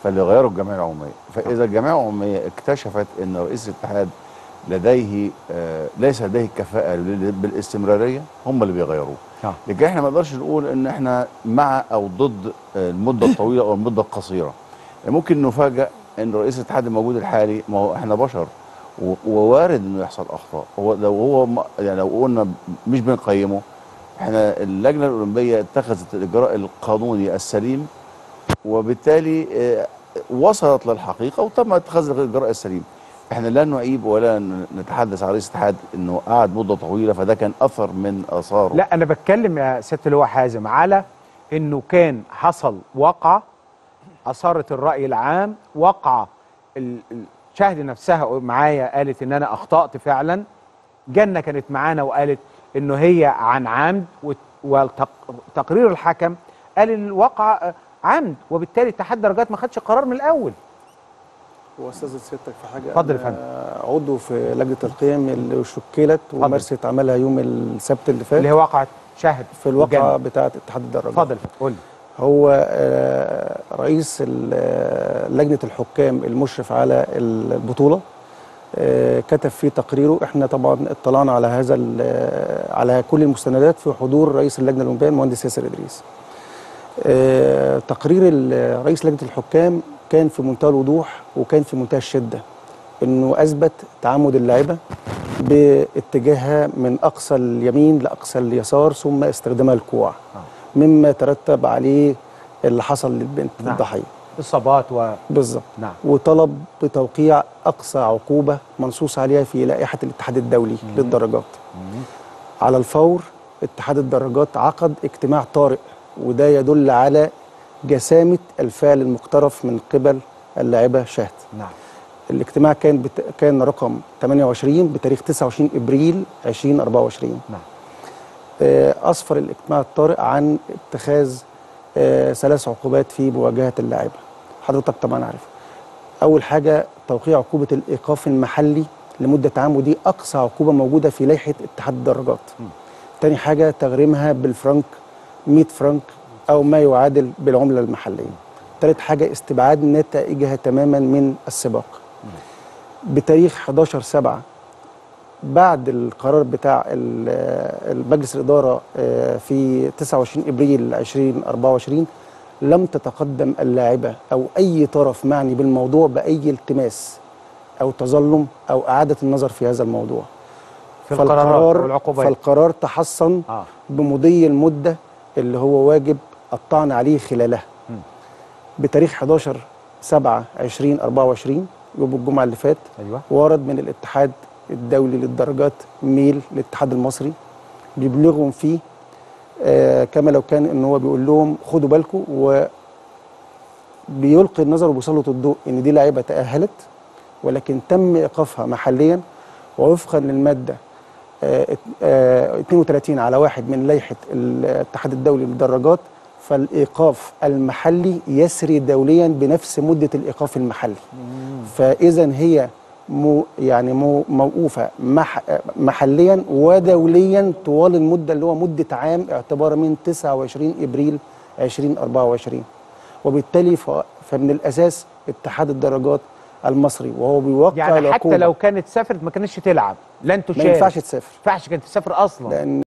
فاللي غيروا الجمعيه العموميه فاذا الجمعيه العموميه اكتشفت ان رئيس الاتحاد لديه آه ليس لديه الكفاءه لل- بالاستمراريه هم اللي بيغيروه آه. لكن احنا ما نقدرش نقول ان احنا مع او ضد آه، المده الطويله او المده القصيره ممكن نفاجئ ان رئيس الاتحاد الموجود الحالي ما هو احنا بشر و- ووارد انه يحصل اخطاء هو لو هو ما- يعني لو قلنا مش بنقيمه احنا اللجنه الاولمبيه اتخذت الاجراء القانوني السليم وبالتالي آه، وصلت للحقيقه وتم اتخاذ الاجراء السليم احنا لا نعيب ولا ن- نتحدث على رئيس الاتحاد انه قعد مده طويله فده كان اثر من اثاره لا انا بتكلم يا سياده اللواء حازم على انه كان حصل وقعه اثارت الراي العام وقعه ال- ال- شاهد نفسها معايا قالت ان انا اخطات فعلا جنه كانت معانا وقالت انه هي عن عمد وتقرير الحكم قال ان الواقعه آه، عمد وبالتالي اتحاد درجات ما خدش قرار من الاول واستاذ سيادتك في حاجه اتفضل يا أنا فندم. عضو في لجنه القيم اللي شكلت ومارست عملها يوم السبت اللي فات اللي هي واقعه شاهد في الواقعه وجنة. بتاعه اتحاد الدرجات اتفضل قول لي هو آه، رئيس ال- آه، لجنه الحكام المشرف على البطوله آه، كتب في تقريره احنا طبعا اطلعنا على هذا ال- آه، على كل المستندات في حضور رئيس اللجنه الاولمبيه المهندس ياسر ادريس آه، تقرير ال- رئيس لجنه الحكام كان في منتهى الوضوح وكان في منتهى الشده انه اثبت تعمد اللاعبه باتجاهها من اقصى اليمين لاقصى اليسار ثم استخدامها الكوع مما ترتب عليه اللي حصل للبنت نعم. الضحيه اصابات و بالظبط نعم وطلب بتوقيع اقصى عقوبه منصوص عليها في لائحه الاتحاد الدولي للدرجات على الفور اتحاد الدرجات عقد اجتماع طارئ وده يدل على جسامه الفعل المقترف من قبل اللاعبه شهد نعم الاجتماع كان بت... كان رقم 28 بتاريخ 29 ابريل 2024 نعم آه، اسفر الاجتماع الطارئ عن اتخاذ آه، ثلاث عقوبات في مواجهه اللاعبه حضرتك طبعا عارف اول حاجه توقيع عقوبه الايقاف المحلي لمده عام ودي اقصى عقوبه موجوده في لائحه اتحاد الدرجات تاني حاجه تغريمها بالفرنك 100 فرنك او ما يعادل بالعمله المحليه تالت حاجه استبعاد نتائجها تماما من السباق بتاريخ 11 7 بعد القرار بتاع ال- المجلس الإدارة آه، في 29 إبريل 2024 لم تتقدم اللاعبة أو أي طرف معني بالموضوع بأي التماس أو تظلم أو إعادة النظر في هذا الموضوع في القرارات والعقوبات فالقرار تحصن اه بمضي المدة اللي هو واجب الطعن عليه خلالها بتاريخ 11 7 2024 يوم الجمعة اللي فات ايوه ورد من الاتحاد الدولي للدرجات ميل للاتحاد المصري بيبلغهم فيه آه كما لو كان ان هو بيقول لهم خدوا بالكم وبيلقي النظر وبيسلط الضوء ان دي لاعيبه تاهلت ولكن تم ايقافها محليا ووفقا للماده آه آه 32 على واحد من لائحه الاتحاد الدولي للدرجات فالايقاف المحلي يسري دوليا بنفس مده الايقاف المحلي فاذا هي مو يعني مو موقوفه مح محليا ودوليا طوال المده اللي هو مده عام اعتبارا من 29 ابريل 2024 وبالتالي ف- فمن الاساس اتحاد الدرجات المصري وهو بيوقع يعني حتى العقوبة. لو كانت سافرت ما كانتش تلعب لن ما تشارك ينفعش تسافر ما ينفعش كانت تسافر اصلا لان